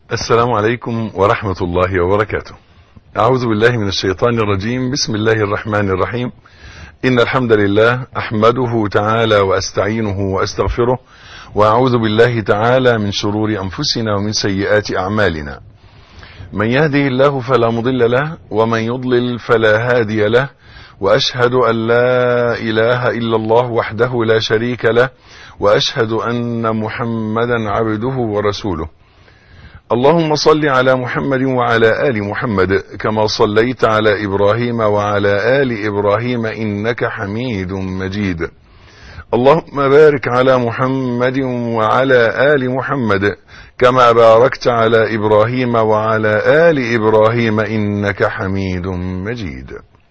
السلام عليكم ورحمة الله وبركاته أعوذ بالله من الشيطان الرجيم بسم الله الرحمن الرحيم إن الحمد لله أحمده تعالى وأستعينه وأستغفره وأعوذ بالله تعالى من شرور أنفسنا ومن سيئات أعمالنا من يهده الله فلا مضل له ومن يضلل فلا هادي له وأشهد أن لا إله إلا الله وحده لا شريك له وأشهد أن محمدا عبده ورسوله اللهم صل على محمد وعلى آل محمد كما صليت على إبراهيم وعلى آل إبراهيم إنك حميد مجيد اللهم بارك على محمد وعلى آل محمد كما باركت على إبراهيم وعلى آل إبراهيم إنك حميد مجيد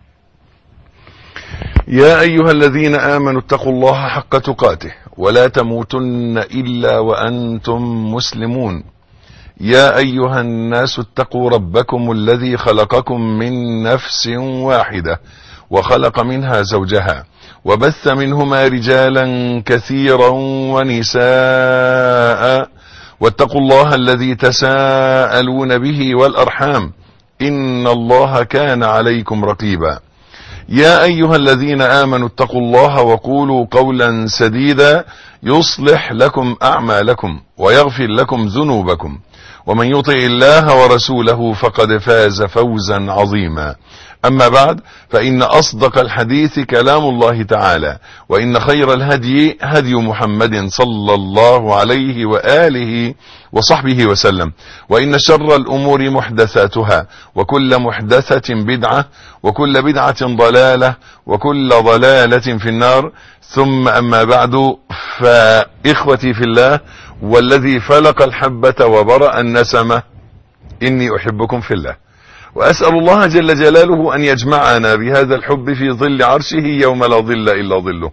يا أيها الذين آمنوا اتقوا الله حق تقاته ولا تموتن إلا وأنتم مسلمون يا أيها الناس اتقوا ربكم الذي خلقكم من نفس واحدة وخلق منها زوجها وبث منهما رجالا كثيرا ونساء واتقوا الله الذي تساءلون به والأرحام إن الله كان عليكم رقيبا يا أيها الذين آمنوا اتقوا الله وقولوا قولا سديدا يصلح لكم أعمالكم ويغفر لكم ذنوبكم ومن يطع الله ورسوله فقد فاز فوزا عظيما أما بعد فإن أصدق الحديث كلام الله تعالى وإن خير الهدي هدي محمد صلى الله عليه وآله وصحبه وسلم وإن شر الأمور محدثاتها وكل محدثة بدعة وكل بدعة ضلالة وكل ضلالة في النار ثم أما بعد فإخوتي في الله والذي فلق الحبة وبرأ النسمة إني أحبكم في الله وأسأل الله جل جلاله أن يجمعنا بهذا الحب في ظل عرشه يوم لا ظل إلا ظله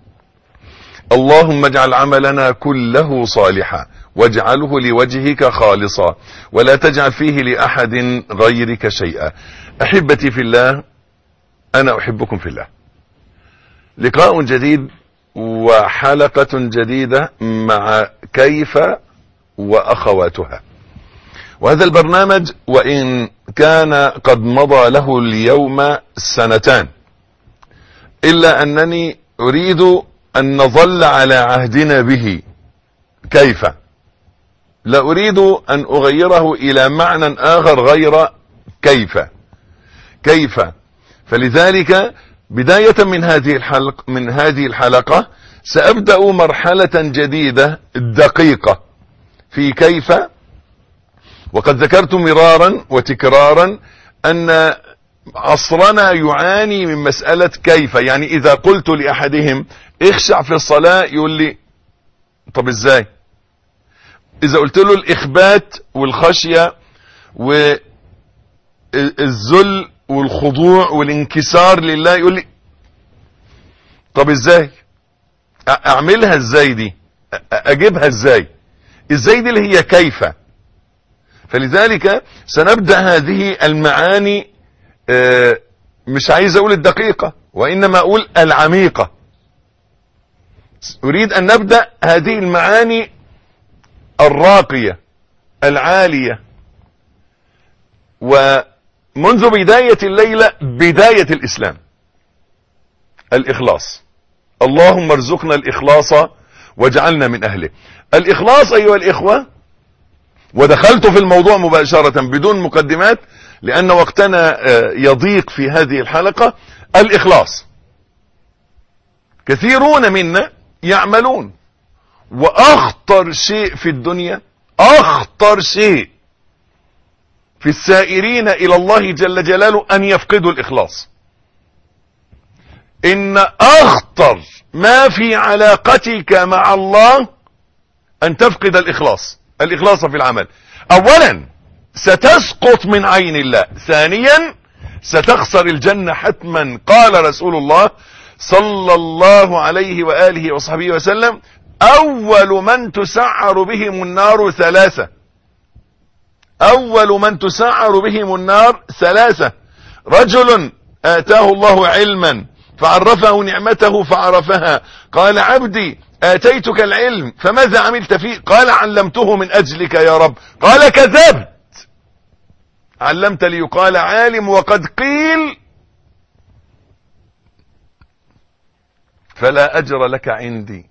اللهم اجعل عملنا كله صالحا واجعله لوجهك خالصا ولا تجعل فيه لأحد غيرك شيئا أحبتي في الله أنا أحبكم في الله لقاء جديد وحلقة جديدة مع كيف وأخواتها وهذا البرنامج وإن كان قد مضى له اليوم سنتان إلا أنني أريد أن نظل على عهدنا به كيف لا أريد أن أغيره إلى معنى آخر غير كيف كيف فلذلك بداية من هذه الحلقة من هذه الحلقة سأبدأ مرحلة جديدة دقيقة في كيف وقد ذكرت مرارا وتكرارا أن عصرنا يعاني من مسألة كيف يعني إذا قلت لأحدهم اخشع في الصلاة يقول لي طب ازاي إذا قلت له الإخبات والخشية والذل والخضوع والانكسار لله يقول لي طب ازاي اعملها ازاي دي اجيبها ازاي ازاي دي اللي هي كيف فلذلك سنبدأ هذه المعاني مش عايز اقول الدقيقة وانما اقول العميقة اريد ان نبدأ هذه المعاني الراقية العالية ومنذ بداية الليلة بداية الاسلام الاخلاص اللهم ارزقنا الاخلاص واجعلنا من اهله الاخلاص ايها الاخوة ودخلت في الموضوع مباشرة بدون مقدمات لان وقتنا يضيق في هذه الحلقة الاخلاص كثيرون منا يعملون واخطر شيء في الدنيا اخطر شيء في السائرين الى الله جل جلاله ان يفقدوا الاخلاص ان اخطر ما في علاقتك مع الله ان تفقد الاخلاص الاخلاص في العمل اولا ستسقط من عين الله ثانيا ستخسر الجنة حتما قال رسول الله صلى الله عليه وآله وصحبه وسلم اول من تسعر بهم النار ثلاثة اول من تسعر بهم النار ثلاثة رجل اتاه الله علما فعرفه نعمته فعرفها قال عبدي آتيتك العلم فماذا عملت فيه قال علمته من أجلك يا رب قال كذبت علمت ليقال عالم وقد قيل فلا أجر لك عندي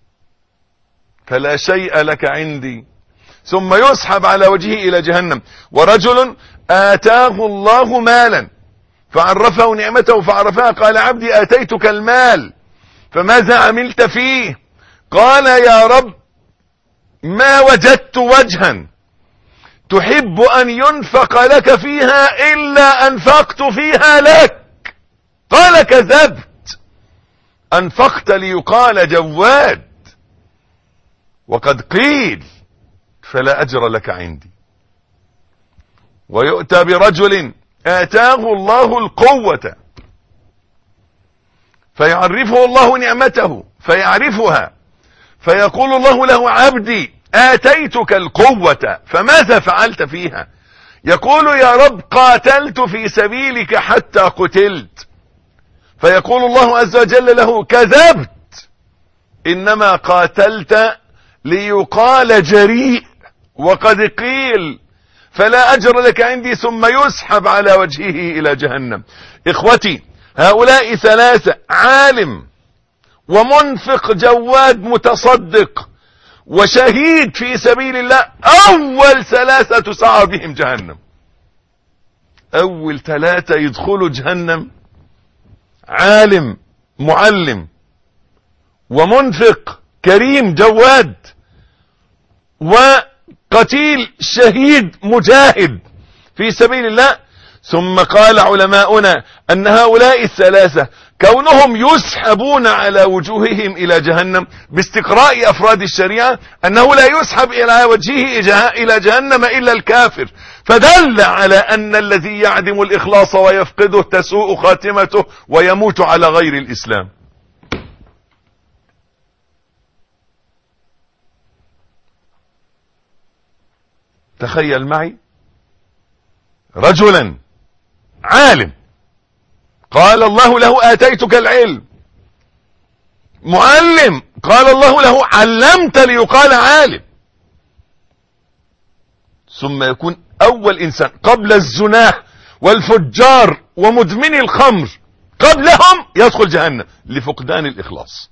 فلا شيء لك عندي ثم يسحب على وجهه إلى جهنم ورجل آتاه الله مالا فعرفه نعمته فعرفها قال عبدي آتيتك المال فماذا عملت فيه قال يا رب ما وجدت وجها تحب أن ينفق لك فيها إلا أنفقت فيها لك قال كذبت أنفقت ليقال جواد وقد قيل فلا أجر لك عندي ويؤتى برجل آتاه الله القوة فيعرفه الله نعمته فيعرفها فيقول الله له عبدي آتيتك القوة فماذا فعلت فيها يقول يا رب قاتلت في سبيلك حتى قتلت فيقول الله عز وجل له كذبت إنما قاتلت ليقال جريء وقد قيل فلا أجر لك عندي ثم يسحب على وجهه إلى جهنم إخوتي هؤلاء ثلاثة عالم ومنفق جواد متصدق وشهيد في سبيل الله أول ثلاثة تسعر بهم جهنم أول ثلاثة يدخلوا جهنم عالم معلم ومنفق كريم جواد وقتيل شهيد مجاهد في سبيل الله ثم قال علماؤنا أن هؤلاء الثلاثة كونهم يسحبون على وجوههم إلى جهنم باستقراء أفراد الشريعة أنه لا يسحب إلى وجهه إلى جهنم إلا الكافر فدل على أن الذي يعدم الإخلاص ويفقده تسوء خاتمته ويموت على غير الإسلام تخيل معي رجلا عالم قال الله له آتيتك العلم معلم قال الله له علمت ليقال عالم ثم يكون أول إنسان قبل الزناح والفجار ومدمن الخمر قبلهم يدخل جهنم لفقدان الإخلاص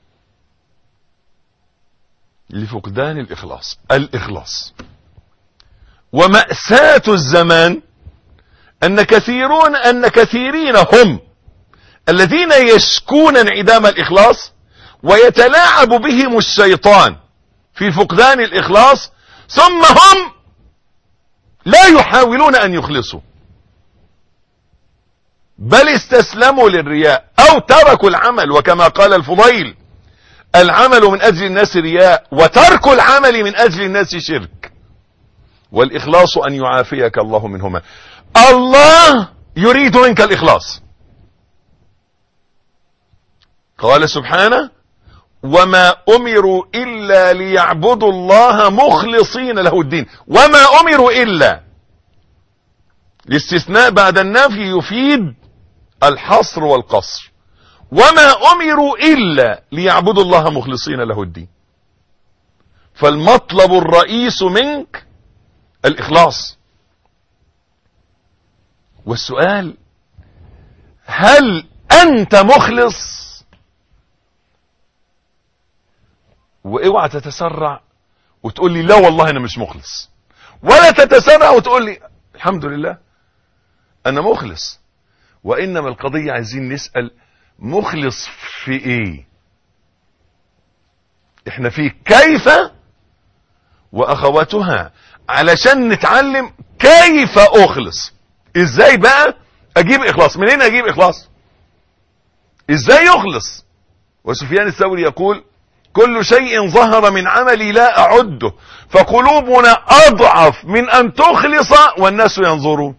لفقدان الإخلاص الإخلاص ومأساة الزمان أن كثيرون أن كثيرين هم الذين يشكون انعدام الإخلاص ويتلاعب بهم الشيطان في فقدان الإخلاص ثم هم لا يحاولون أن يخلصوا بل استسلموا للرياء أو تركوا العمل وكما قال الفضيل العمل من أجل الناس رياء وترك العمل من أجل الناس شرك والإخلاص أن يعافيك الله منهما الله يريد منك الإخلاص قال سبحانه وما أمروا إلا ليعبدوا الله مخلصين له الدين وما أمروا إلا الاستثناء بعد النفي يفيد الحصر والقصر وما أمروا إلا ليعبدوا الله مخلصين له الدين فالمطلب الرئيس منك الإخلاص والسؤال هل أنت مخلص واوعى تتسرع وتقول لي لا والله انا مش مخلص ولا تتسرع وتقول لي الحمد لله انا مخلص وانما القضية عايزين نسأل مخلص في ايه احنا في كيف واخواتها علشان نتعلم كيف اخلص ازاي بقى اجيب اخلاص منين اجيب اخلاص ازاي يخلص وسفيان الثوري يقول كل شيء ظهر من عملي لا أعده فقلوبنا أضعف من أن تخلص والناس ينظرون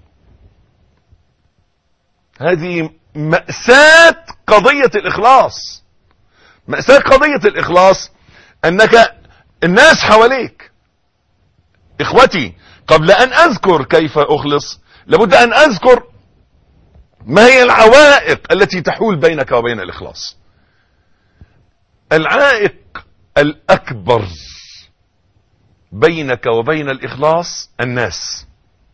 هذه مأساة قضية الإخلاص مأساة قضية الإخلاص أنك الناس حواليك إخوتي قبل أن أذكر كيف أخلص لابد أن أذكر ما هي العوائق التي تحول بينك وبين الإخلاص العائق الاكبر بينك وبين الاخلاص الناس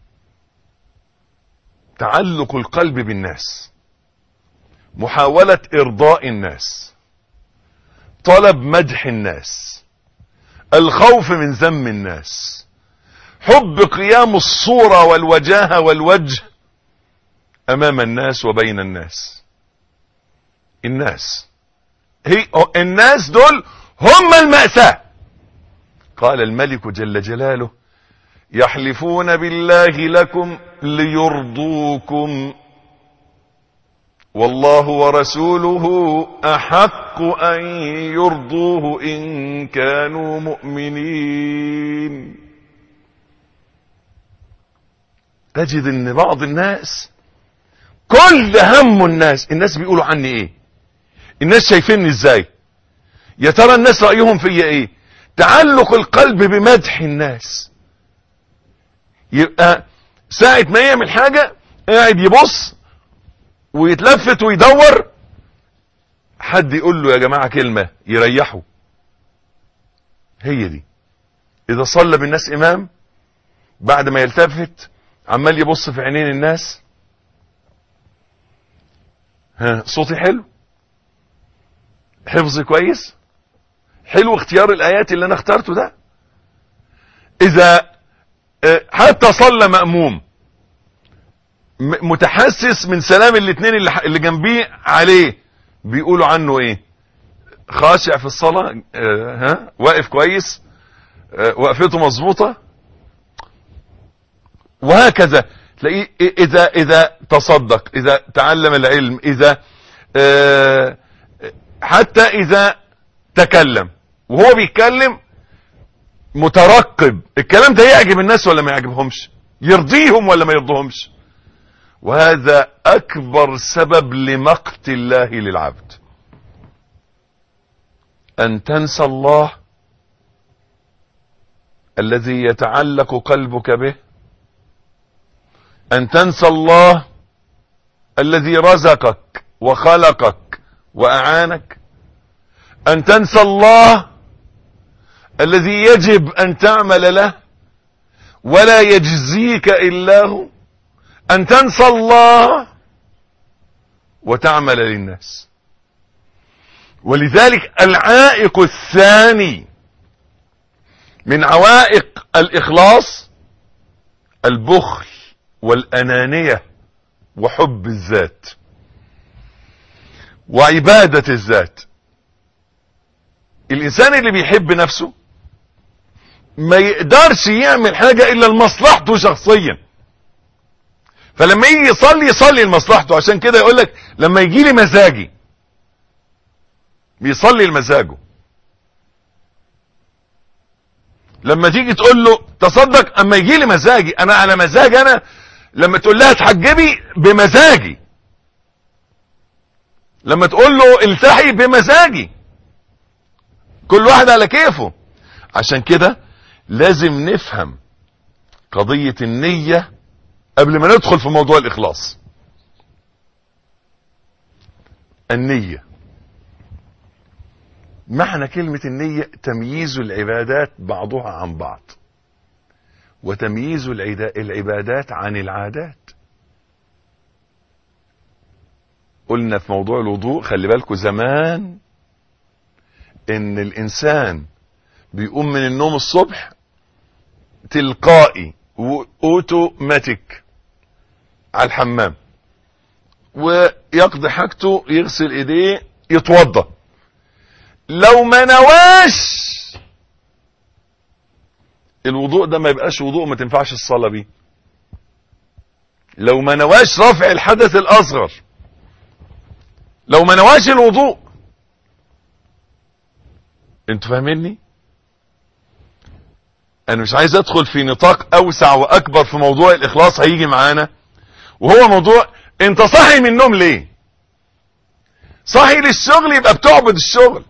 تعلق القلب بالناس محاولة ارضاء الناس طلب مدح الناس الخوف من ذم الناس حب قيام الصورة والوجاهة والوجه امام الناس وبين الناس الناس هي الناس دول هم المأساة قال الملك جل جلاله يحلفون بالله لكم ليرضوكم والله ورسوله احق ان يرضوه ان كانوا مؤمنين تجد ان بعض الناس كل هم الناس الناس بيقولوا عني ايه الناس شايفيني ازاي يا ترى الناس رأيهم فيا ايه تعلق القلب بمدح الناس يبقى ساعة ما يعمل حاجة قاعد يبص ويتلفت ويدور حد يقول له يا جماعة كلمة يريحه هي دي اذا صلى بالناس امام بعد ما يلتفت عمال يبص في عينين الناس ها صوتي حلو حفظي كويس حلو اختيار الايات اللي انا اخترته ده اذا حتى صلى مأموم متحسس من سلام الاثنين اللي, اللي جنبيه عليه بيقولوا عنه ايه خاشع في الصلاة اه ها واقف كويس اه وقفته مظبوطة وهكذا تلاقيه اذا اذا تصدق اذا تعلم العلم اذا اه حتى اذا تكلم وهو بيتكلم مترقب الكلام ده يعجب الناس ولا ما يعجبهمش يرضيهم ولا ما يرضيهمش وهذا اكبر سبب لمقت الله للعبد ان تنسى الله الذي يتعلق قلبك به ان تنسى الله الذي رزقك وخلقك واعانك ان تنسى الله الذي يجب ان تعمل له ولا يجزيك الا هو ان تنسى الله وتعمل للناس ولذلك العائق الثاني من عوائق الاخلاص البخل والانانية وحب الذات وعبادة الذات الانسان اللي بيحب نفسه ما يقدرش يعمل حاجة الا لمصلحته شخصيا فلما يجي يصلي يصلي لمصلحته عشان كده يقول لك لما يجي لي مزاجي بيصلي لمزاجه لما تيجي تقول له تصدق اما يجي لي مزاجي انا على مزاج انا لما تقول لها تحجبي بمزاجي لما تقول له التحي بمزاجي كل واحد على كيفه عشان كده لازم نفهم قضية النية قبل ما ندخل في موضوع الاخلاص النية معنى كلمة النية تمييز العبادات بعضها عن بعض وتمييز العبادات عن العادات قلنا في موضوع الوضوء خلي بالكم زمان ان الانسان بيقوم من النوم الصبح تلقائي اوتوماتيك على الحمام ويقضي حاجته يغسل ايديه يتوضى لو ما نواش الوضوء ده ما يبقاش وضوء ما تنفعش الصلاة بيه لو ما نواش رفع الحدث الاصغر لو ما نواش الوضوء انتوا فاهميني انا مش عايز ادخل في نطاق اوسع واكبر في موضوع الاخلاص هيجي معانا وهو موضوع انت صاحي من النوم ليه صاحي للشغل يبقى بتعبد الشغل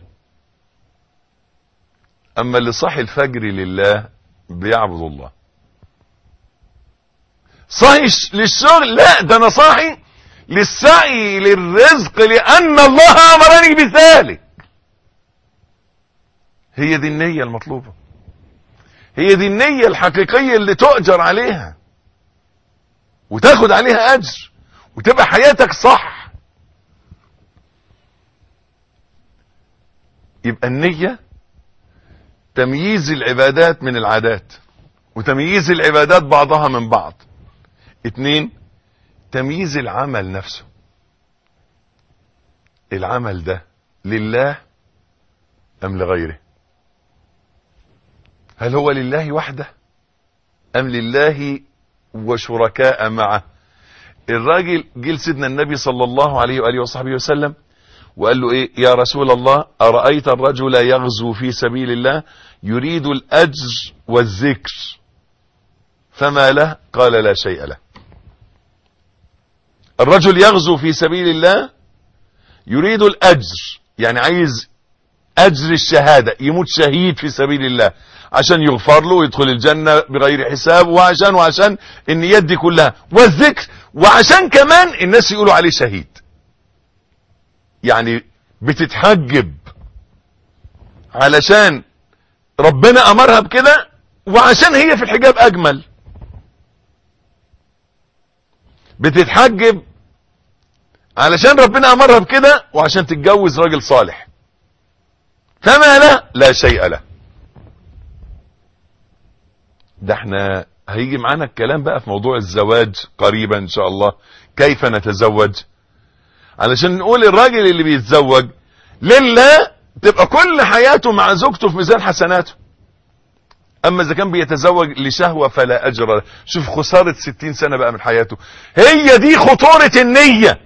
اما اللي صاحي الفجر لله بيعبد الله صاحي للشغل لا ده انا صاحي للسعي للرزق لان الله امرني بذلك هي دي النية المطلوبة هي دي النية الحقيقية اللي تؤجر عليها وتاخد عليها اجر وتبقى حياتك صح يبقى النية تمييز العبادات من العادات وتمييز العبادات بعضها من بعض اتنين تمييز العمل نفسه العمل ده لله ام لغيره هل هو لله وحده ام لله وشركاء معه الراجل جه سيدنا النبي صلى الله عليه واله وصحبه وسلم وقال له ايه يا رسول الله ارايت الرجل يغزو في سبيل الله يريد الاجر والذكر فما له قال لا شيء له الرجل يغزو في سبيل الله يريد الاجر يعني عايز اجر الشهادة يموت شهيد في سبيل الله عشان يغفر له ويدخل الجنة بغير حساب وعشان وعشان النيات دي كلها والذكر وعشان كمان الناس يقولوا عليه شهيد يعني بتتحجب علشان ربنا امرها بكده وعشان هي في الحجاب اجمل بتتحجب علشان ربنا امرها بكده وعشان تتجوز راجل صالح فما له لا شيء له ده احنا هيجي معانا الكلام بقى في موضوع الزواج قريبا ان شاء الله كيف نتزوج علشان نقول الراجل اللي بيتزوج لله تبقى كل حياته مع زوجته في ميزان حسناته اما اذا كان بيتزوج لشهوة فلا اجر له شوف خسارة ستين سنة بقى من حياته هي دي خطورة النية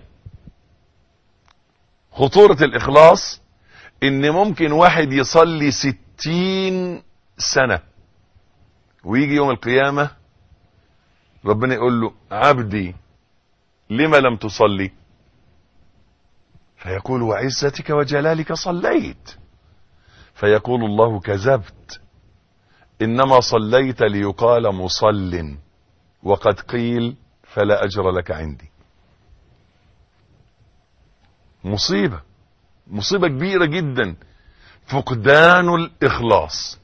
خطورة الاخلاص ان ممكن واحد يصلي ستين سنة ويجي يوم القيامة ربنا يقول له عبدي لما لم تصلي فيقول وعزتك وجلالك صليت فيقول الله كذبت انما صليت ليقال مصل وقد قيل فلا اجر لك عندي مصيبة مصيبة كبيرة جدا فقدان الاخلاص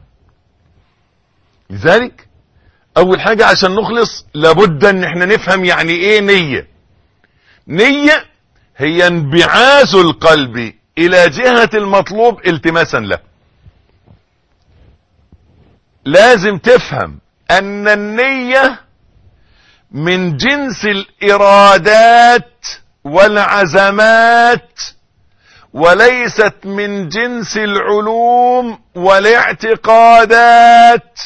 لذلك اول حاجة عشان نخلص لابد ان احنا نفهم يعني ايه نية نية هي انبعاث القلب الى جهة المطلوب التماسا له لازم تفهم ان النية من جنس الارادات والعزمات وليست من جنس العلوم والاعتقادات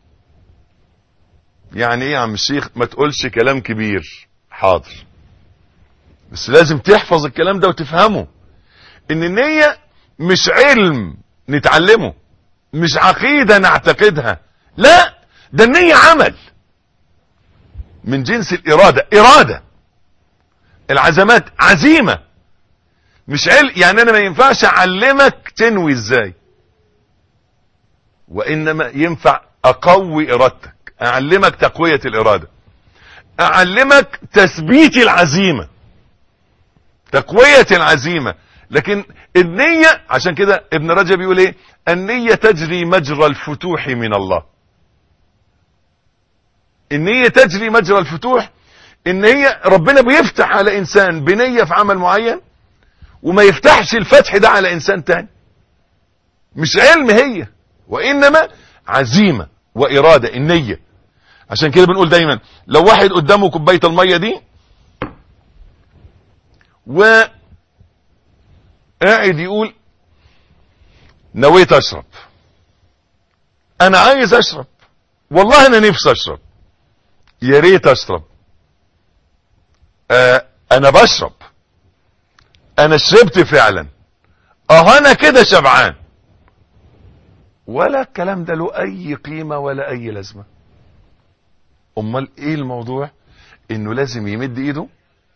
يعني ايه يا عم الشيخ ما تقولش كلام كبير حاضر بس لازم تحفظ الكلام ده وتفهمه ان النية مش علم نتعلمه مش عقيدة نعتقدها لا ده النية عمل من جنس الارادة ارادة العزمات عزيمة مش علم يعني انا ما ينفعش اعلمك تنوي ازاي وانما ينفع اقوي ارادتك اعلمك تقوية الارادة اعلمك تثبيت العزيمة تقوية العزيمة لكن النية عشان كده ابن رجب يقول ايه النية تجري مجرى الفتوح من الله النية تجري مجرى الفتوح ان هي ربنا بيفتح على انسان بنية في عمل معين وما يفتحش الفتح ده على انسان تاني مش علم هي وانما عزيمة وارادة النية عشان كده بنقول دايما لو واحد قدامه كوباية المية دي و قاعد يقول نويت اشرب انا عايز اشرب والله انا نفسي اشرب يا ريت اشرب آه انا بشرب انا شربت فعلا اه انا كده شبعان ولا الكلام ده له اي قيمة ولا اي لازمة امال ايه الموضوع انه لازم يمد ايده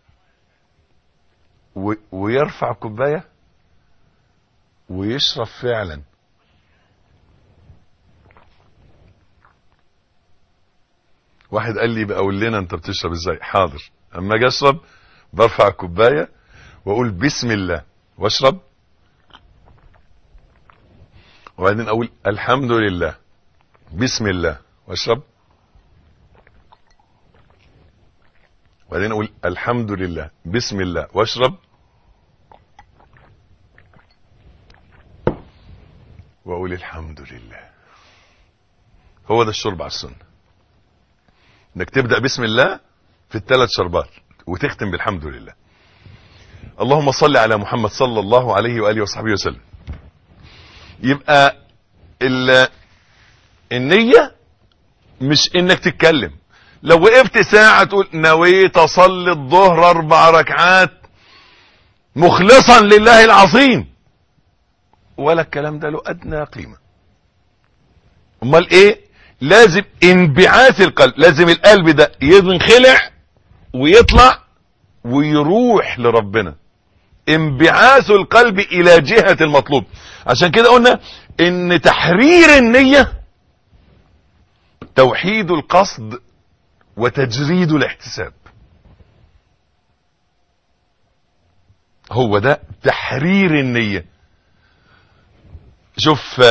و... ويرفع كوباية ويشرب فعلا واحد قال لي بقى قول لنا انت بتشرب ازاي حاضر اما اجي اشرب برفع الكوبايه واقول بسم الله واشرب وبعدين اقول الحمد لله بسم الله واشرب وبعدين اقول الحمد لله بسم الله واشرب واقول الحمد لله هو ده الشرب على السنه انك تبدا بسم الله في الثلاث شربات وتختم بالحمد لله اللهم صل على محمد صلى الله عليه واله وصحبه وسلم يبقى ال النية مش انك تتكلم لو وقفت ساعة تقول نويت اصلي الظهر اربع ركعات مخلصا لله العظيم ولا الكلام ده له ادنى قيمة امال ايه لازم انبعاث القلب لازم القلب ده ينخلع ويطلع ويروح لربنا انبعاث القلب الى جهة المطلوب عشان كده قلنا ان تحرير النية توحيد القصد وتجريد الاحتساب هو ده تحرير النية شوف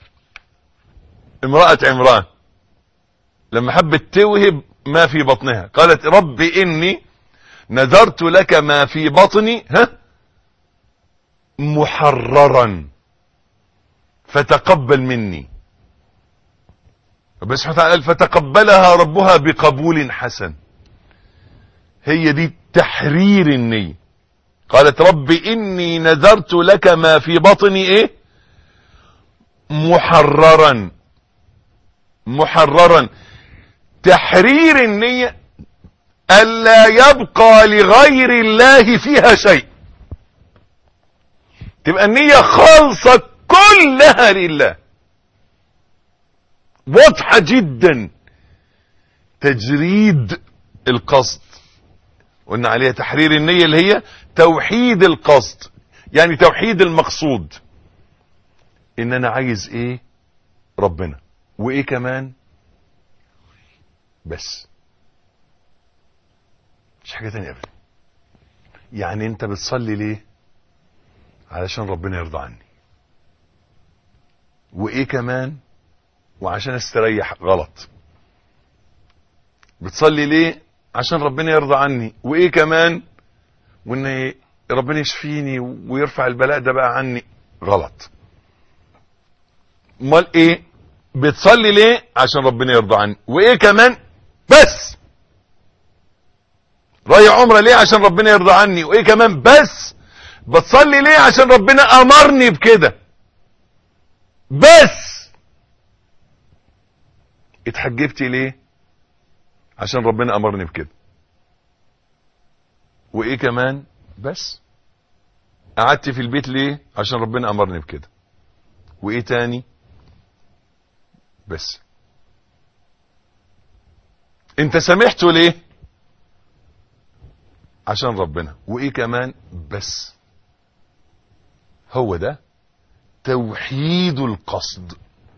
امرأة عمران لما حبت توهب ما في بطنها قالت رب اني نذرت لك ما في بطني ها محررا فتقبل مني ربنا سبحانه وتعالى فتقبلها ربها بقبول حسن هي دي تحرير النية قالت رب اني نذرت لك ما في بطني ايه محررا محررا تحرير النية ألا يبقى لغير الله فيها شيء تبقى النية خالصة كلها لله واضحة جدا تجريد القصد قلنا عليها تحرير النية اللي هي توحيد القصد يعني توحيد المقصود ان انا عايز ايه ربنا وايه كمان بس مش حاجة تانية ابدا يعني انت بتصلي ليه علشان ربنا يرضى عني وايه كمان وعشان استريح غلط بتصلي ليه عشان ربنا يرضى عني وايه كمان وان ربنا يشفيني ويرفع البلاء ده بقى عني غلط امال ايه بتصلي ليه عشان ربنا يرضى عني وايه كمان بس رايح عمره ليه عشان ربنا يرضى عني وايه كمان بس بتصلي ليه عشان ربنا امرني بكده بس اتحجبتي ليه عشان ربنا امرني بكده وايه كمان بس قعدت في البيت ليه عشان ربنا امرني بكده وايه تاني بس انت سامحته ليه عشان ربنا وايه كمان بس هو ده توحيد القصد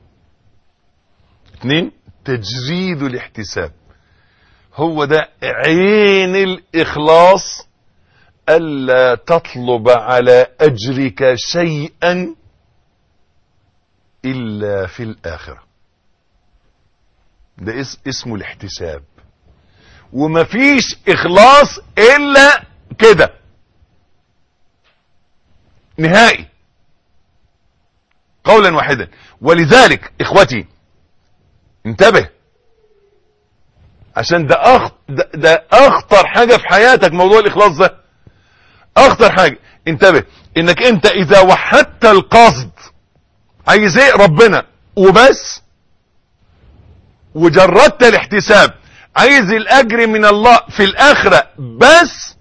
اتنين تجريد الاحتساب هو ده عين الاخلاص الا تطلب على اجرك شيئا الا في الاخره ده اسمه الاحتساب ومفيش اخلاص الا كده نهائي قولا واحدا ولذلك اخوتي انتبه عشان ده, أخ... ده, ده اخطر حاجة في حياتك موضوع الاخلاص ده اخطر حاجة انتبه انك انت اذا وحدت القصد عايز ايه ربنا وبس وجردت الاحتساب عايز الاجر من الله في الاخرة بس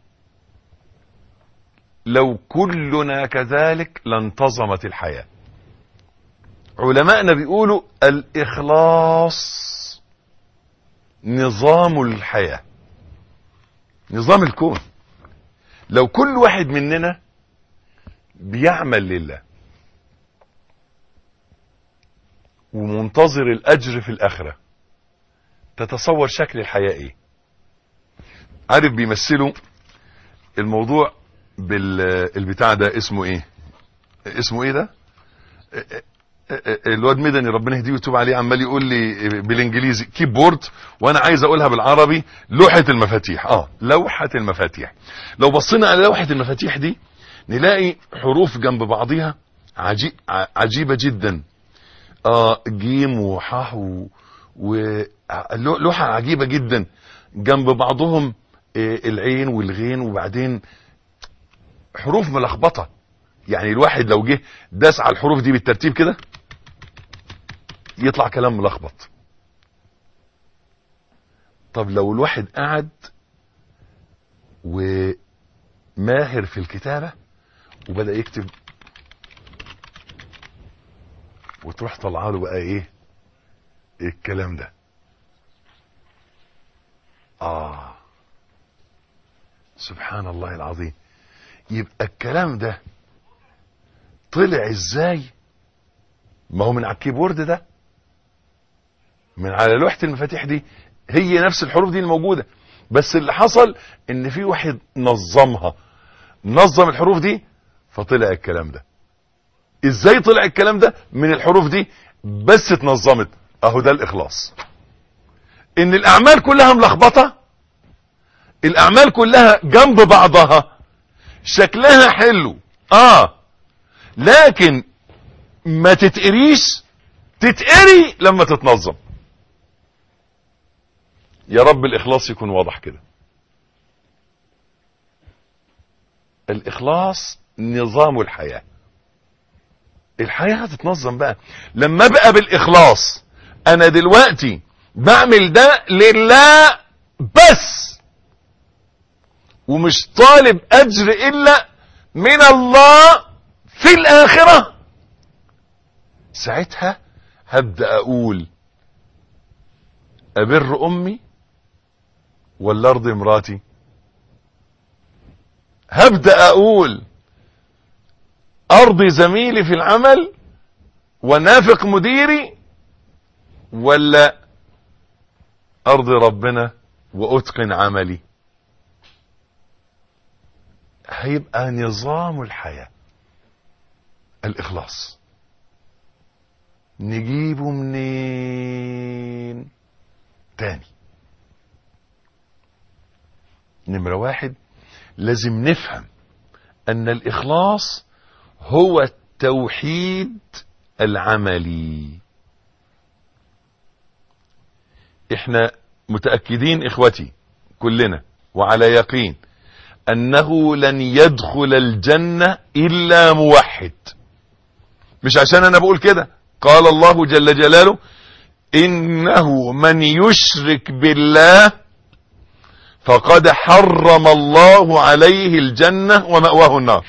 لو كلنا كذلك لانتظمت الحياة علماءنا بيقولوا الاخلاص نظام الحياة نظام الكون لو كل واحد مننا بيعمل لله ومنتظر الاجر في الاخرة تتصور شكل الحياة ايه عارف بيمثلوا الموضوع بالبتاع ده اسمه ايه اسمه ايه ده الواد مدني ربنا يهديه ويتوب عليه عمال يقول لي بالانجليزي كيبورد وانا عايز اقولها بالعربي لوحة المفاتيح اه لوحة المفاتيح لو بصينا على لوحة المفاتيح دي نلاقي حروف جنب بعضيها عجي... عجيبة جدا اه جيم وحاء و... ولوحة عجيبة جدا جنب بعضهم آه العين والغين وبعدين حروف ملخبطة يعني الواحد لو جه داس على الحروف دي بالترتيب كده يطلع كلام ملخبط طب لو الواحد قعد وماهر في الكتابة وبدأ يكتب وتروح طلع له بقى ايه الكلام ده اه سبحان الله العظيم يبقى الكلام ده طلع ازاي ما هو من على الكيبورد ده من على لوحة المفاتيح دي هي نفس الحروف دي الموجودة بس اللي حصل ان في واحد نظمها نظم الحروف دي فطلع الكلام ده ازاي طلع الكلام ده من الحروف دي بس اتنظمت اهو ده الاخلاص ان الاعمال كلها ملخبطة الاعمال كلها جنب بعضها شكلها حلو اه لكن ما تتقريش تتقري لما تتنظم يا رب الاخلاص يكون واضح كده الاخلاص نظام الحياة الحياة هتتنظم بقى لما ابقى بالاخلاص انا دلوقتي بعمل ده لله بس ومش طالب اجر الا من الله في الاخرة ساعتها هبدأ اقول ابر امي ولا ارضي مراتي هبدأ اقول ارضي زميلي في العمل ونافق مديري ولا ارضي ربنا واتقن عملي هيبقى نظام الحياة الاخلاص نجيبه منين تاني نمرة واحد لازم نفهم ان الاخلاص هو التوحيد العملي احنا متأكدين اخوتي كلنا وعلى يقين انه لن يدخل الجنة الا موحد مش عشان انا بقول كده قال الله جل جلاله انه من يشرك بالله فقد حرم الله عليه الجنة ومأواه النار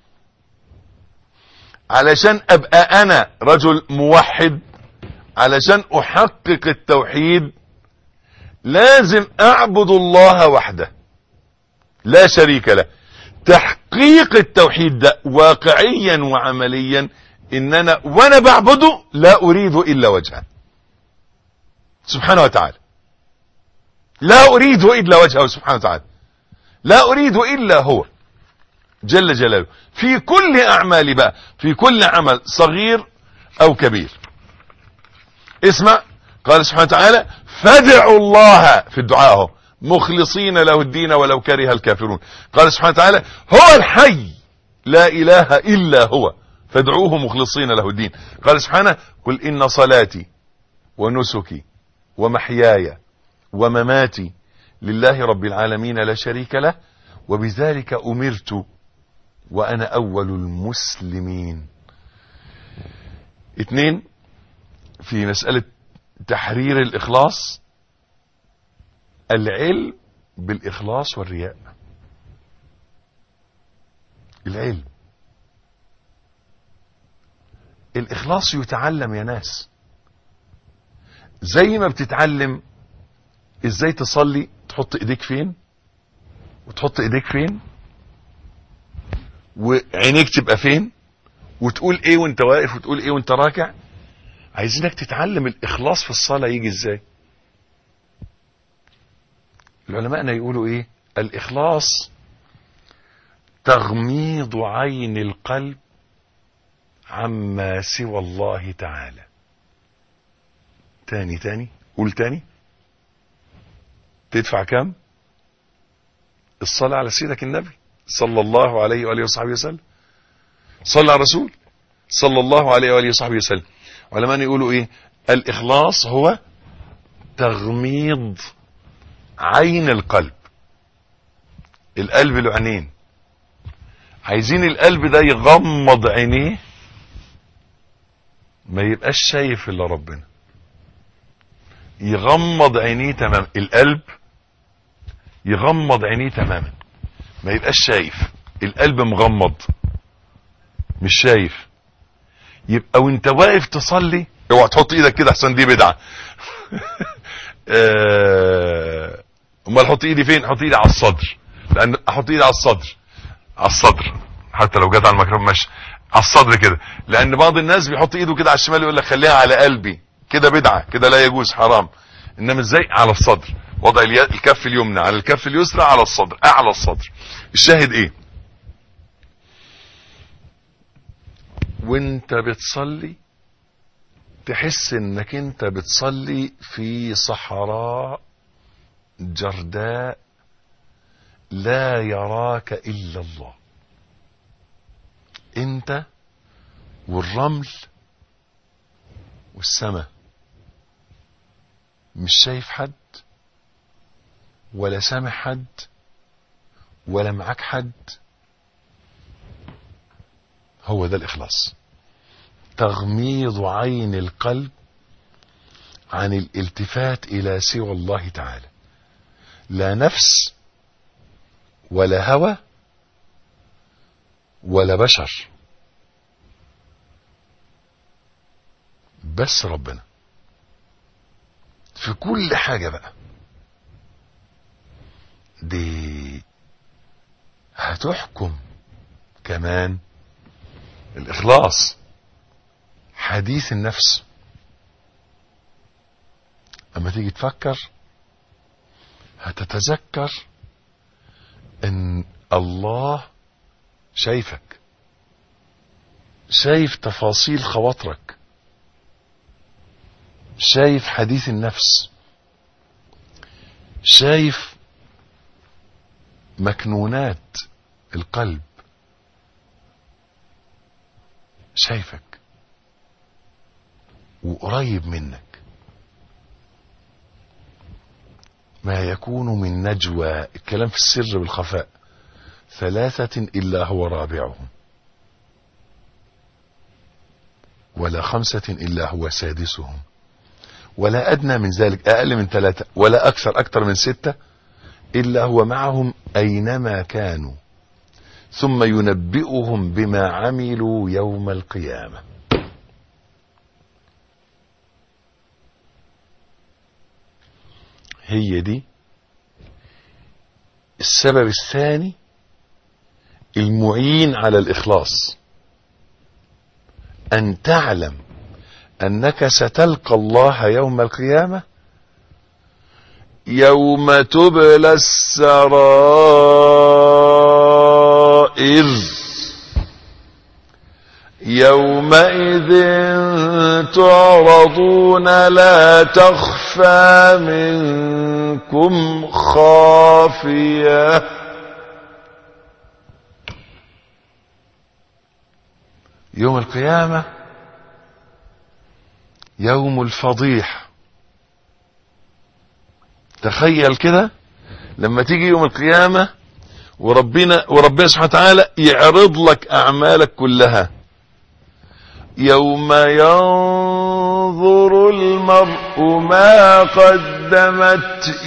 علشان ابقى انا رجل موحد علشان احقق التوحيد لازم اعبد الله وحده لا شريك له تحقيق التوحيد ده واقعيا وعمليا ان انا وانا بعبده لا اريد الا وجهه سبحانه وتعالى لا اريد الا وجهه سبحانه وتعالى لا اريد الا هو جل جلاله في كل اعمالي بقى في كل عمل صغير او كبير اسمع قال سبحانه وتعالى فادعوا الله في الدعاء اهو مخلصين له الدين ولو كره الكافرون قال سبحانه وتعالى هو الحي لا اله الا هو فادعوه مخلصين له الدين قال سبحانه قل ان صلاتي ونسكي ومحياي ومماتي لله رب العالمين لا شريك له وبذلك امرت وانا اول المسلمين اتنين في مسألة تحرير الاخلاص العلم بالاخلاص والرياء العلم الاخلاص يتعلم يا ناس زي ما بتتعلم ازاي تصلي تحط ايديك فين وتحط ايديك فين وعينيك تبقى فين وتقول ايه وانت واقف وتقول ايه وانت راكع عايزينك تتعلم الاخلاص في الصلاة يجي ازاي العلماءنا يقولوا ايه الاخلاص تغميض عين القلب عما سوى الله تعالى تاني تاني قول تاني تدفع كام الصلاة على سيدك النبي صلى الله عليه وآله وصحبه وسلم صلى على الرسول صلى الله عليه وآله وصحبه وسلم علماء يقولوا ايه الاخلاص هو تغميض عين القلب القلب له عينين عايزين القلب ده يغمض عينيه ما يبقاش شايف الا ربنا يغمض عينيه تمام القلب يغمض عينيه تماما ما يبقاش شايف القلب مغمض مش شايف يبقى وانت واقف تصلي اوعى تحط ايدك كده احسن دي بدعه آه، امال احط ايدي فين احط ايدي على الصدر لان احط ايدي على الصدر على الصدر حتى لو جت على الميكروفون ماشي على الصدر كده لان بعض الناس بيحط ايده كده على الشمال يقول لك خليها على قلبي كده بدعه كده لا يجوز حرام انما ازاي على الصدر وضع الي- الكف اليمنى على الكف اليسرى على الصدر اعلى الصدر الشاهد ايه وانت بتصلي تحس انك انت بتصلي في صحراء جرداء لا يراك الا الله انت والرمل والسماء مش شايف حد ولا سامع حد ولا معاك حد هو ده الاخلاص تغميض عين القلب عن الالتفات الى سوى الله تعالى لا نفس ولا هوى ولا بشر بس ربنا في كل حاجة بقى دي هتحكم كمان الإخلاص حديث النفس أما تيجي تفكر هتتذكر ان الله شايفك شايف تفاصيل خواطرك شايف حديث النفس شايف مكنونات القلب شايفك وقريب منك ما يكون من نجوى الكلام في السر والخفاء ثلاثة إلا هو رابعهم ولا خمسة إلا هو سادسهم ولا أدنى من ذلك أقل من ثلاثة ولا أكثر أكثر من ستة إلا هو معهم أينما كانوا ثم ينبئهم بما عملوا يوم القيامة هي دي السبب الثاني المعين على الإخلاص أن تعلم أنك ستلقى الله يوم القيامة يوم تبلى السرائر يومئذ تعرضون لا تخفى منكم خافيه يوم القيامة يوم الفضيح تخيل كده لما تيجي يوم القيامة وربنا وربنا سبحانه وتعالى يعرض لك أعمالك كلها يوم ينظر المرء ما قدمت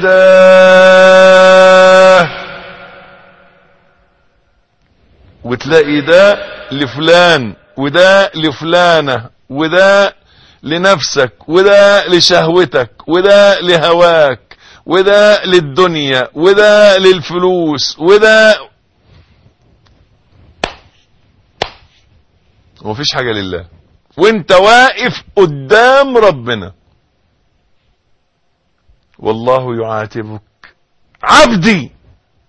يداه وتلاقي ده لفلان وده لفلانة وده لنفسك وده لشهوتك وده لهواك وده للدنيا وده للفلوس وده ومفيش حاجة لله وانت واقف قدام ربنا والله يعاتبك عبدي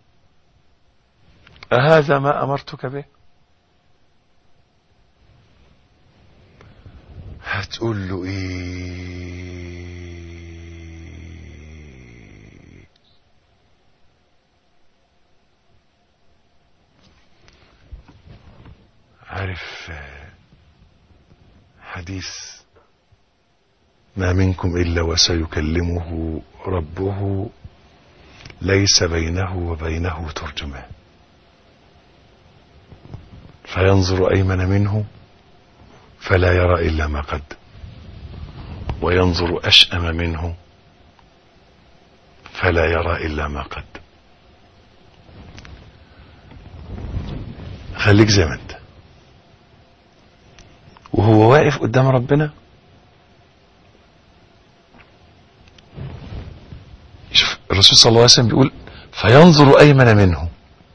أهذا ما أمرتك به بتقول له ايه عارف آه، حديث ما منكم الا وسيكلمه ربه ليس بينه وبينه ترجمان فينظر ايمن منه فلا يرى الا ما قد وينظر اشأم منه فلا يرى الا ما قد خليك زي ما انت وهو واقف قدام ربنا شوف الرسول صلى الله عليه وسلم بيقول فينظر ايمن منه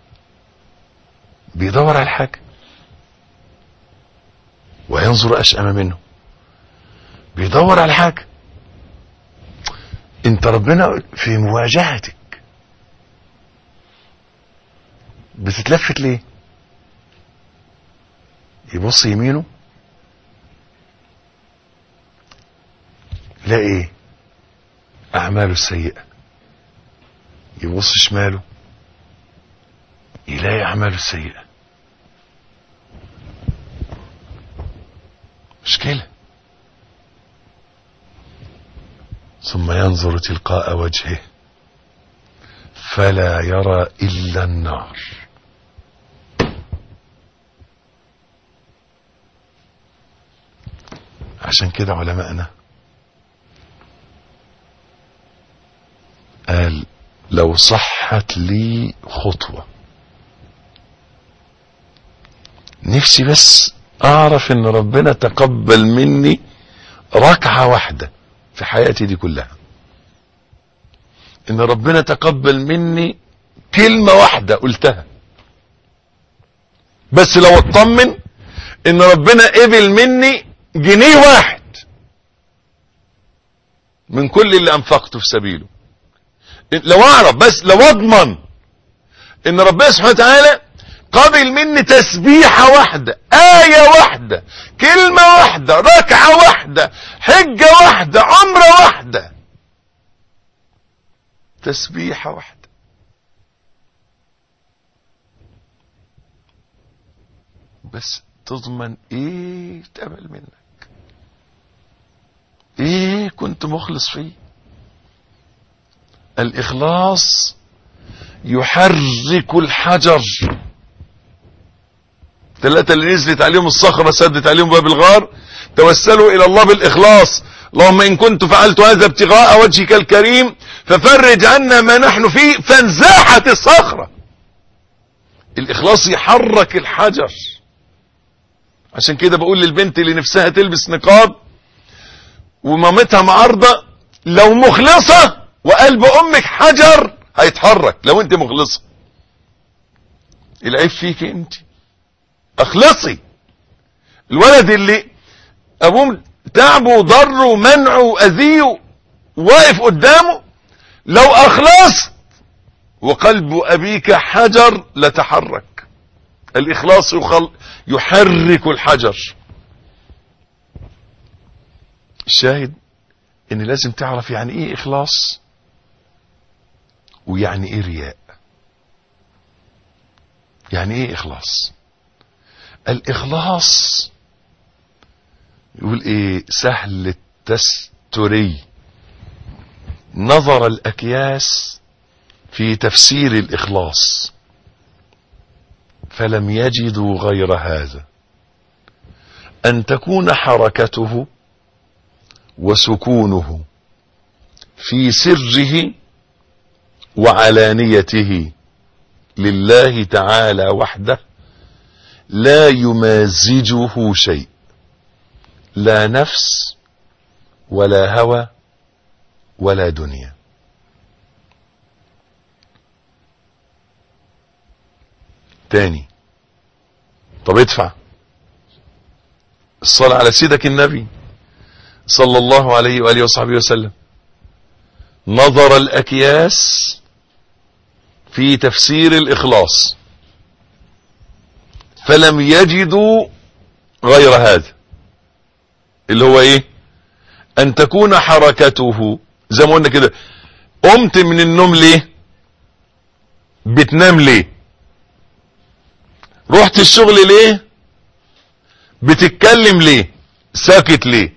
بيدور على الحاجه وينظر اشأم منه بيدور على حاجه انت ربنا في مواجهتك بتتلفت ليه يبص يمينه لا ايه اعماله السيئه يبص شماله يلاقي اعماله السيئه مشكله ثم ينظر تلقاء وجهه فلا يرى الا النار عشان كده علماءنا قال لو صحت لي خطوة نفسي بس اعرف ان ربنا تقبل مني ركعة واحدة في حياتي دي كلها ان ربنا تقبل مني كلمة واحدة قلتها بس لو اطمن ان ربنا قبل مني جنيه واحد من كل اللي انفقته في سبيله لو اعرف بس لو اضمن ان ربنا سبحانه وتعالى قبل مني تسبيحة واحدة آية واحدة كلمة واحدة ركعة واحدة حجة واحدة عمرة واحدة تسبيحة واحدة بس تضمن ايه تقبل منك ايه كنت مخلص فيه الاخلاص يحرك الحجر ثلاثة اللي نزلت عليهم الصخرة سدت عليهم باب الغار توسلوا الى الله بالاخلاص اللهم ان كنت فعلت هذا ابتغاء وجهك الكريم ففرج عنا ما نحن فيه فانزاحت الصخرة الاخلاص يحرك الحجر عشان كده بقول للبنت اللي نفسها تلبس نقاب ومامتها معارضة لو مخلصة وقلب امك حجر هيتحرك لو انت مخلصة العيب فيك انت اخلصي الولد اللي ابوه تعبه وضره ومنعه واذيه واقف قدامه لو اخلصت وقلب ابيك حجر لتحرك الاخلاص يخل يحرك الحجر الشاهد ان لازم تعرف يعني ايه اخلاص ويعني ايه رياء يعني ايه اخلاص الاخلاص يقول ايه سهل التستري نظر الاكياس في تفسير الاخلاص فلم يجدوا غير هذا ان تكون حركته وسكونه في سره وعلانيته لله تعالى وحده لا يمازجه شيء لا نفس ولا هوى ولا دنيا تاني طب ادفع الصلاة على سيدك النبي صلى الله عليه وآله وصحبه وسلم نظر الأكياس في تفسير الإخلاص فلم يجدوا غير هذا اللي هو ايه ان تكون حركته زي ما قلنا كده قمت من النوم ليه بتنام ليه رحت الشغل ليه بتتكلم ليه ساكت ليه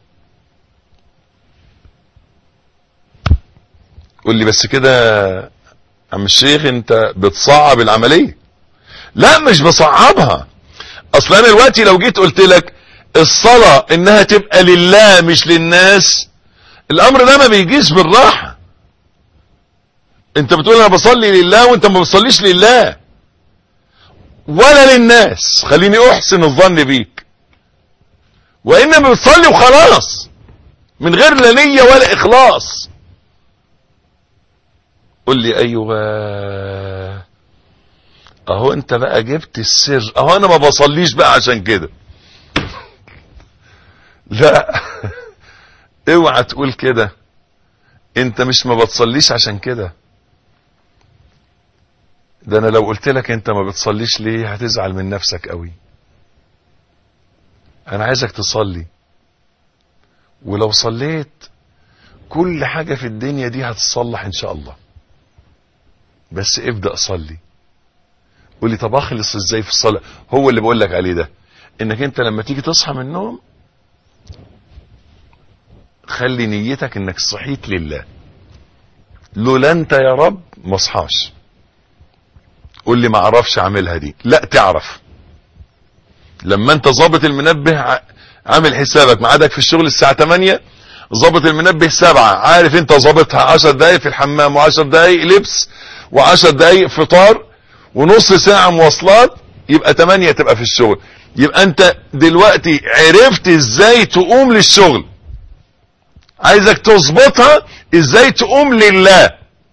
قول لي بس كده عم الشيخ انت بتصعب العملية لا مش بصعبها اصلا انا دلوقتي لو جيت قلت لك الصلاة انها تبقى لله مش للناس الامر ده ما بيجيش بالراحة انت بتقول انا بصلي لله وانت ما بتصليش لله ولا للناس خليني احسن الظن بيك وانما بتصلي وخلاص من غير لا نية ولا اخلاص قل لي ايوه اهو انت بقى جبت السر اهو انا ما بصليش بقى عشان كده لا اوعى تقول كده انت مش ما بتصليش عشان كده ده انا لو قلت لك انت ما بتصليش ليه هتزعل من نفسك قوي انا عايزك تصلي ولو صليت كل حاجة في الدنيا دي هتتصلح ان شاء الله بس ابدأ صلي قول لي طب اخلص ازاي في الصلاة هو اللي بقول لك عليه ده انك انت لما تيجي تصحى من النوم خلي نيتك انك صحيت لله لولا انت يا رب ما اصحاش قول لي ما اعرفش اعملها دي لا تعرف لما انت ظابط المنبه عامل حسابك ميعادك في الشغل الساعة 8 ظابط المنبه 7 عارف انت ظابطها 10 دقايق في الحمام و10 دقايق لبس و10 دقايق فطار ونص ساعة مواصلات يبقى 8 تبقى في الشغل يبقى انت دلوقتي عرفت ازاي تقوم للشغل عايزك تظبطها ازاي تقوم لله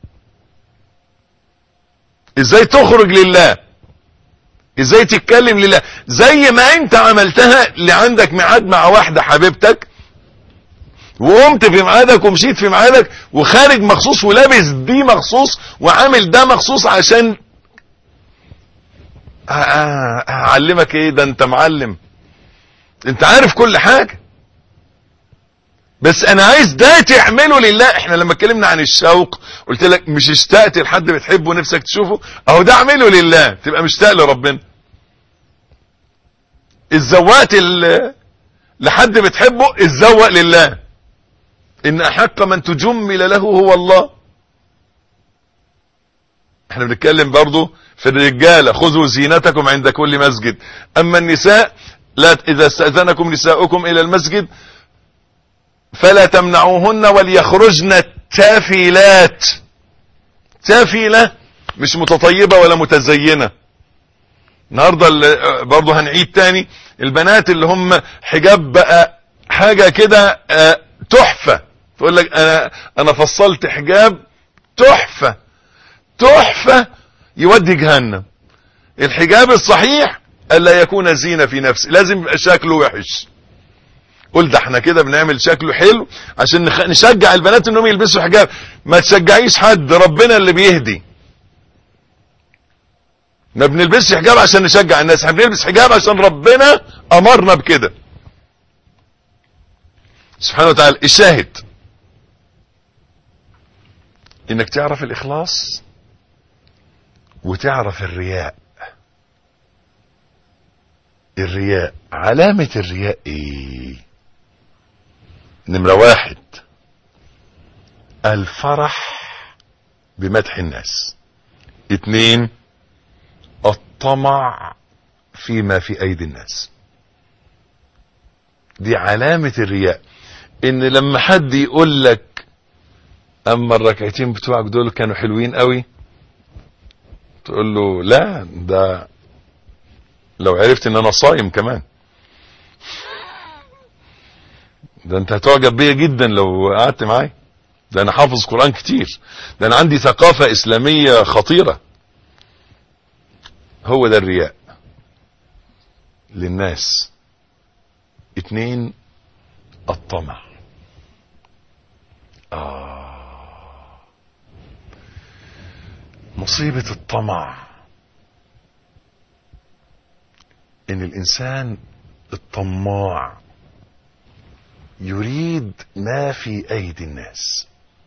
ازاي تخرج لله ازاي تتكلم لله زي ما انت عملتها اللي عندك ميعاد مع واحدة حبيبتك وقمت في ميعادك ومشيت في ميعادك وخارج مخصوص ولابس دي مخصوص وعامل ده مخصوص عشان هعلمك ايه ده انت معلم انت عارف كل حاجة بس انا عايز ده تعمله لله احنا لما اتكلمنا عن الشوق قلت لك مش اشتقت لحد بتحبه نفسك تشوفه اهو ده اعمله لله تبقى مشتاق لربنا اتزوقت لحد بتحبه اتزوق لله ان احق من تجمل له هو الله احنا بنتكلم برضو في الرجالة خذوا زينتكم عند كل مسجد اما النساء لا اذا استأذنكم نساؤكم الى المسجد فلا تمنعوهن وليخرجن تافلات تافلة مش متطيبة ولا متزينة النهاردة برضه هنعيد تاني البنات اللي هم حجاب بقى حاجة كده تحفة تقول لك انا انا فصلت حجاب تحفة تحفة يودي جهنم الحجاب الصحيح الا يكون زينة في نفسه لازم يبقى شكله وحش قول ده احنا كده بنعمل شكله حلو عشان نشجع البنات انهم يلبسوا حجاب ما تشجعيش حد ربنا اللي بيهدي ما بنلبسش حجاب عشان نشجع الناس احنا بنلبس حجاب عشان ربنا امرنا بكده سبحانه وتعالى الشاهد انك تعرف الاخلاص وتعرف الرياء الرياء علامة الرياء ايه نمرة واحد الفرح بمدح الناس اتنين الطمع فيما في ايدي الناس دي علامة الرياء ان لما حد يقول لك اما الركعتين بتوعك دول كانوا حلوين قوي تقول له لا ده لو عرفت ان انا صايم كمان ده انت هتعجب بيا جدا لو قعدت معايا ده انا حافظ قرآن كتير ده انا عندي ثقافة اسلامية خطيرة هو ده الرياء للناس اتنين الطمع آه مصيبة الطمع ان الانسان الطماع يريد ما في ايدي الناس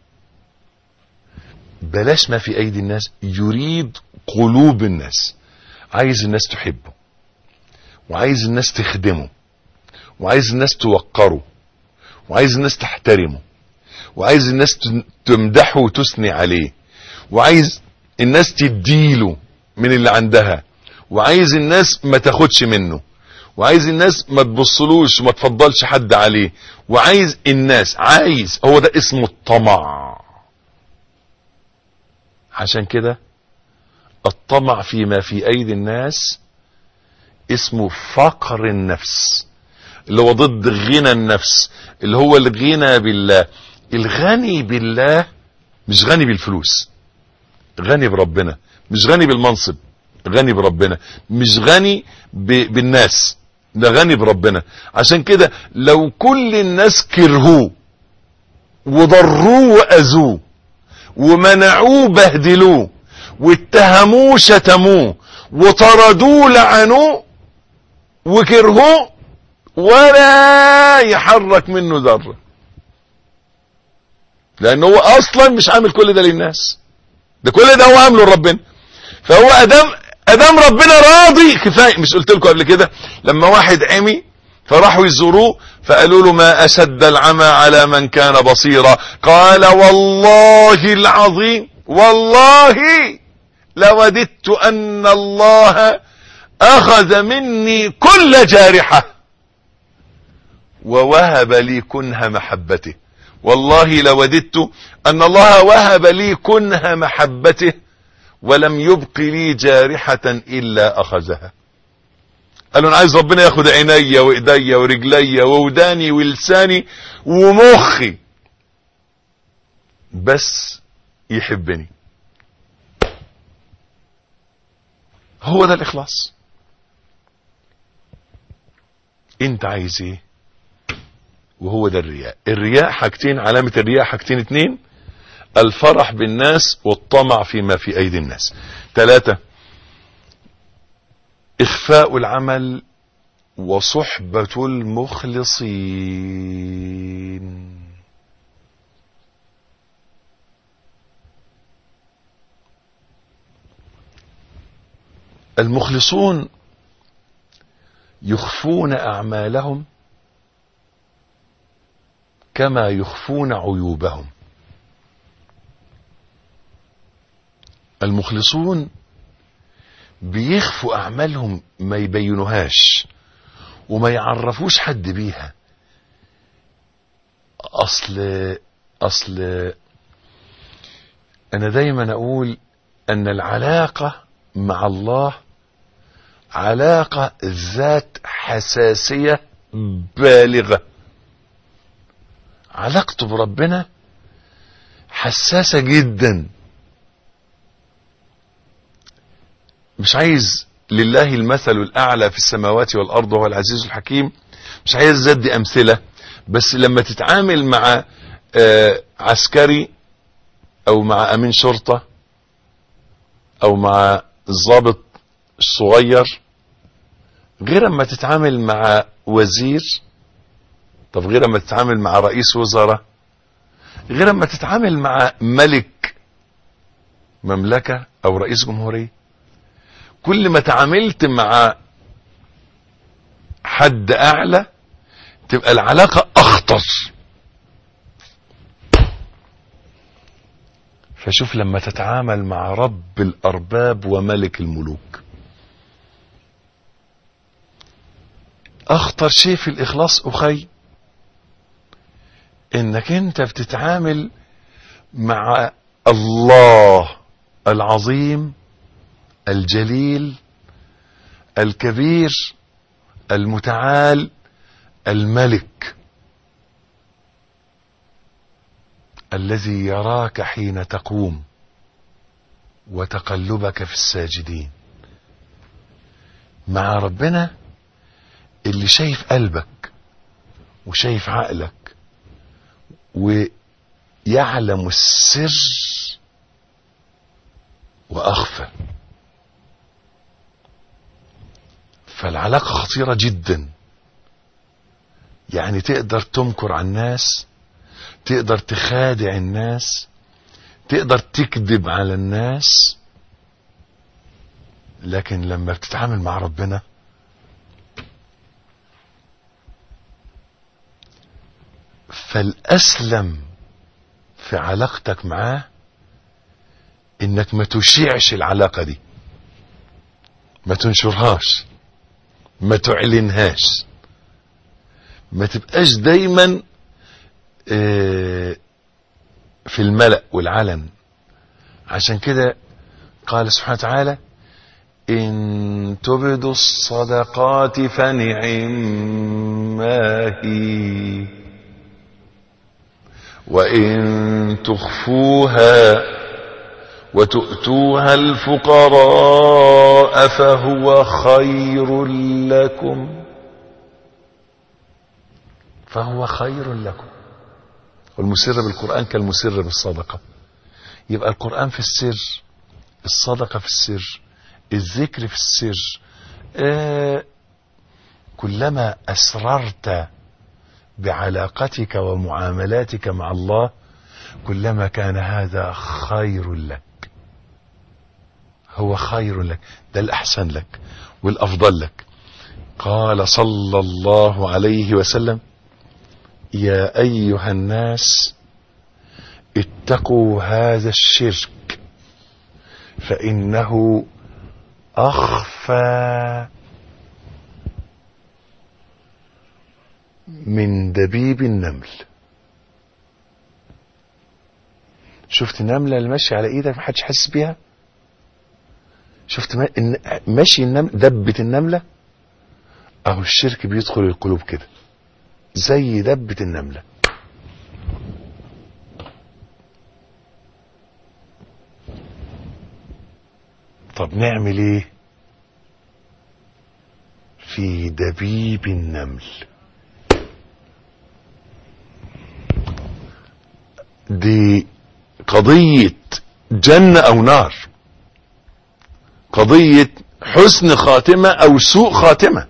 بلاش ما في ايدي الناس يريد قلوب الناس عايز الناس تحبه وعايز الناس تخدمه وعايز الناس توقره وعايز الناس تحترمه وعايز الناس تمدحه وتثني عليه وعايز الناس تديله من اللي عندها وعايز الناس ما تاخدش منه وعايز الناس ما تبصلوش وما تفضلش حد عليه وعايز الناس عايز هو ده اسمه الطمع عشان كده الطمع فيما في ايدي الناس اسمه فقر النفس اللي هو ضد غنى النفس اللي هو الغنى بالله الغني بالله مش غني بالفلوس غني بربنا مش غني بالمنصب غني بربنا مش غني ب... بالناس ده غني بربنا عشان كده لو كل الناس كرهوه وضروه واذوه ومنعوه بهدلوه واتهموه شتموه وطردوه لعنوه وكرهوه ولا يحرك منه ذره لان هو اصلا مش عامل كل ده للناس ده كل ده هو عامله لربنا فهو ادام ادام ربنا راضي كفايه مش قلت لكم قبل كده لما واحد عمي فراحوا يزوروه فقالوا له ما اشد العمى على من كان بصيرا قال والله العظيم والله لوددت ان الله اخذ مني كل جارحه ووهب لي كنه محبته والله لوددت ان الله وهب لي كنه محبته ولم يبق لي جارحة الا اخذها قالوا انا عايز ربنا ياخد عيني وايدي ورجلي ووداني ولساني ومخي بس يحبني هو ده الاخلاص انت عايز ايه وهو ده الرياء الرياء حاجتين علامة الرياء حاجتين اتنين الفرح بالناس والطمع فيما في ايدي الناس ثلاثة اخفاء العمل وصحبة المخلصين المخلصون يخفون اعمالهم كما يخفون عيوبهم المخلصون بيخفوا اعمالهم ما يبينوهاش وما يعرفوش حد بيها اصل اصل انا دايما اقول ان العلاقة مع الله علاقة ذات حساسية بالغة علاقته بربنا حساسة جدا مش عايز لله المثل الأعلى في السماوات والأرض وهو العزيز الحكيم مش عايز زد أمثلة بس لما تتعامل مع عسكري أو مع أمين شرطة أو مع الضابط الصغير غير اما تتعامل مع وزير طب غير اما تتعامل مع رئيس وزراء غير اما تتعامل مع ملك مملكة او رئيس جمهورية كل ما تعاملت مع حد اعلى تبقى العلاقة اخطر فشوف لما تتعامل مع رب الارباب وملك الملوك اخطر شيء في الاخلاص اخي انك انت بتتعامل مع الله العظيم الجليل الكبير المتعال الملك الذي يراك حين تقوم وتقلبك في الساجدين مع ربنا اللي شايف قلبك وشايف عقلك ويعلم السر واخفى فالعلاقة خطيرة جدا يعني تقدر تمكر على الناس تقدر تخادع الناس تقدر تكذب على الناس لكن لما بتتعامل مع ربنا فالأسلم في علاقتك معاه انك ما تشيعش العلاقة دي ما تنشرهاش ما تعلنهاش ما تبقاش دايما اه في الملأ والعلن عشان كده قال سبحانه وتعالى إن تبدوا الصدقات فنعم ما هي وإن تخفوها وتؤتوها الفقراء فهو خير لكم فهو خير لكم والمسر بالقرآن كالمسر بالصدقة يبقى القرآن في السر الصدقة في السر الذكر في السر آه كلما أسررت بعلاقتك ومعاملاتك مع الله كلما كان هذا خير لك هو خير لك ده الأحسن لك والأفضل لك قال صلى الله عليه وسلم يا أيها الناس اتقوا هذا الشرك فإنه أخفى من دبيب النمل شفت النملة اللي ماشية على ايدك محدش حاسس بيها شفت ماشي النمل دبة النملة اهو الشرك بيدخل القلوب كده زي دبة النملة طب نعمل ايه في دبيب النمل دي قضية جنة او نار قضية حسن خاتمة او سوء خاتمة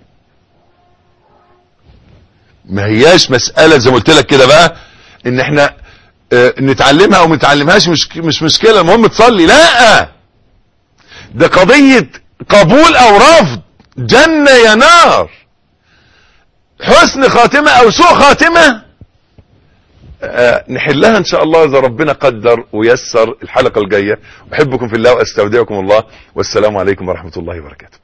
ما هياش مسألة زي ما قلت لك كده بقى ان احنا اه نتعلمها او ما نتعلمهاش مش, مش مشكلة المهم تصلي لا ده قضية قبول او رفض جنة يا نار حسن خاتمة او سوء خاتمة اه نحلها ان شاء الله اذا ربنا قدر ويسر الحلقة الجاية احبكم في الله واستودعكم الله والسلام عليكم ورحمة الله وبركاته